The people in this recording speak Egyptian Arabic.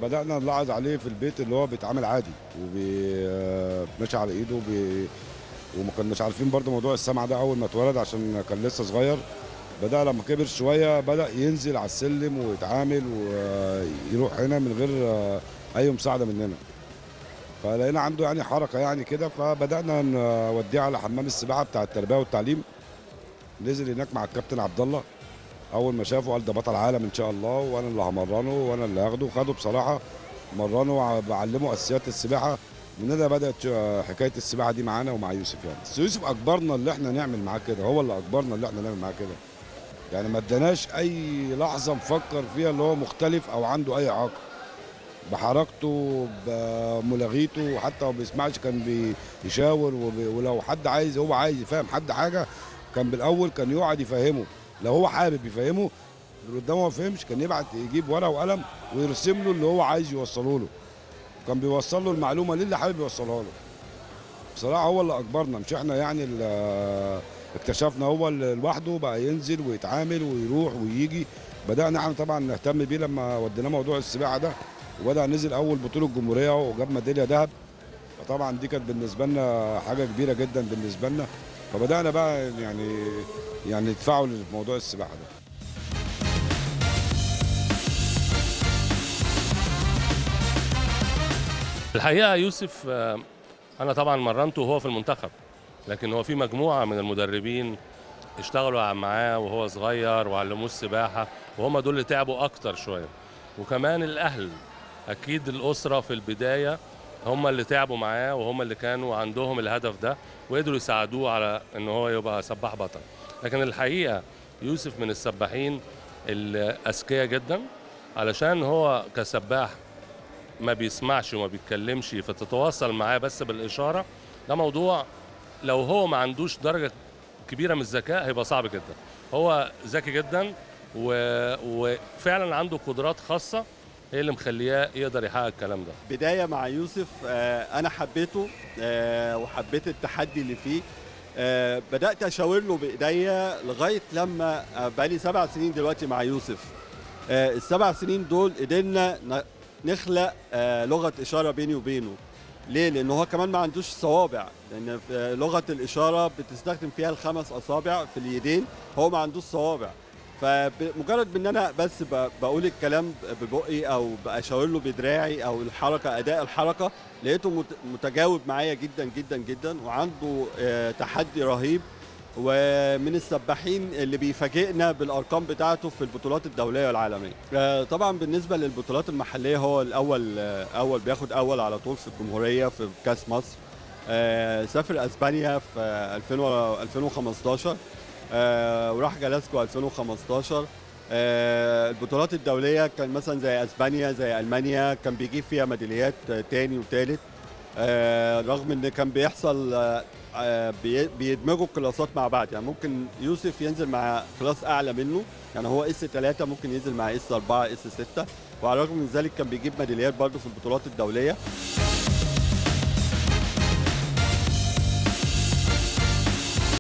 بدانا نلاحظ عليه في البيت اللي هو بيتعامل عادي وماشي على ايده وبي... وما كناش عارفين برضه موضوع السمع ده اول ما اتولد عشان كان لسه صغير بدا لما كبر شويه بدا ينزل على السلم ويتعامل ويروح هنا من غير اي مساعده مننا فلقينا عنده يعني حركه يعني كده فبدانا نوديه على حمام السباحه بتاع التربيه والتعليم نزل هناك مع الكابتن عبد الله اول ما شافه قال ده بطل عالم ان شاء الله وانا اللي همرنه وانا اللي هاخده خده بصراحه مرنه وبعلمه اساسيات السباحه من هنا بدات حكايه السباحه دي معانا ومع يوسف يعني بس يوسف اجبرنا اللي احنا نعمل معاه كده هو اللي اجبرنا اللي احنا نعمل معاه كده يعني ما اداناش اي لحظه نفكر فيها اللي هو مختلف او عنده اي اعاقه بحركته بملاغيته حتى ما بيسمعش كان بيشاور ولو حد عايز هو عايز يفهم حد حاجه كان بالاول كان يقعد يفهمه لو هو حابب يفهمه اللي قدامه ما فهمش كان يبعت يجيب ورقه وقلم ويرسم له اللي هو عايز يوصله له كان بيوصل له المعلومه للي حابب يوصلها له بصراحه هو اللي اجبرنا مش احنا يعني اللي اكتشفنا هو اللي لوحده بقى ينزل ويتعامل ويروح ويجي بدانا احنا طبعا نهتم بيه لما وديناه موضوع السباحه ده وبدا نزل اول بطوله جمهوريه وجاب ميداليه ذهب فطبعا دي كانت بالنسبه لنا حاجه كبيره جدا بالنسبه لنا فبدانا بقى يعني يعني ندفعه لموضوع السباحه ده الحقيقه يوسف انا طبعا مرنته وهو في المنتخب لكن هو في مجموعه من المدربين اشتغلوا معاه وهو صغير وعلموه السباحه وهم دول اللي تعبوا اكتر شويه وكمان الاهل اكيد الاسره في البدايه هم اللي تعبوا معاه وهم اللي كانوا عندهم الهدف ده وقدروا يساعدوه على ان هو يبقى سباح بطل لكن الحقيقه يوسف من السباحين الاذكياء جدا علشان هو كسباح ما بيسمعش وما بيتكلمش فتتواصل معاه بس بالاشاره ده موضوع لو هو ما عندوش درجه كبيره من الذكاء هيبقى صعب جدا هو ذكي جدا و... وفعلا عنده قدرات خاصه هي اللي مخلياه يقدر يحقق الكلام ده بدايه مع يوسف آه انا حبيته آه وحبيت التحدي اللي فيه آه بدات اشاور له بايديا لغايه لما بقالي سبع سنين دلوقتي مع يوسف السبع سنين دول قدرنا نخلق لغه اشاره بيني وبينه ليه؟ لأن هو كمان ما عندوش صوابع لأن لغة الإشارة بتستخدم فيها الخمس أصابع في اليدين هو ما عندوش صوابع فمجرد ان انا بس بقول الكلام ببقي او بشاور له بدراعي او الحركه اداء الحركه لقيته متجاوب معايا جدا جدا جدا وعنده تحدي رهيب ومن السباحين اللي بيفاجئنا بالارقام بتاعته في البطولات الدوليه والعالميه. طبعا بالنسبه للبطولات المحليه هو الاول اول بياخد اول على طول في الجمهوريه في كاس مصر. سافر اسبانيا في 2015 وراح جلاسكو 2015 البطولات الدوليه كان مثلا زي اسبانيا زي المانيا كان بيجيب فيها ميداليات تاني وتالت رغم ان كان بيحصل بيدمجوا الكلاسات مع بعض يعني ممكن يوسف ينزل مع كلاس اعلى منه يعني هو اس 3 ممكن ينزل مع اس 4 اس 6 وعلى الرغم من ذلك كان بيجيب ميداليات برضه في البطولات الدوليه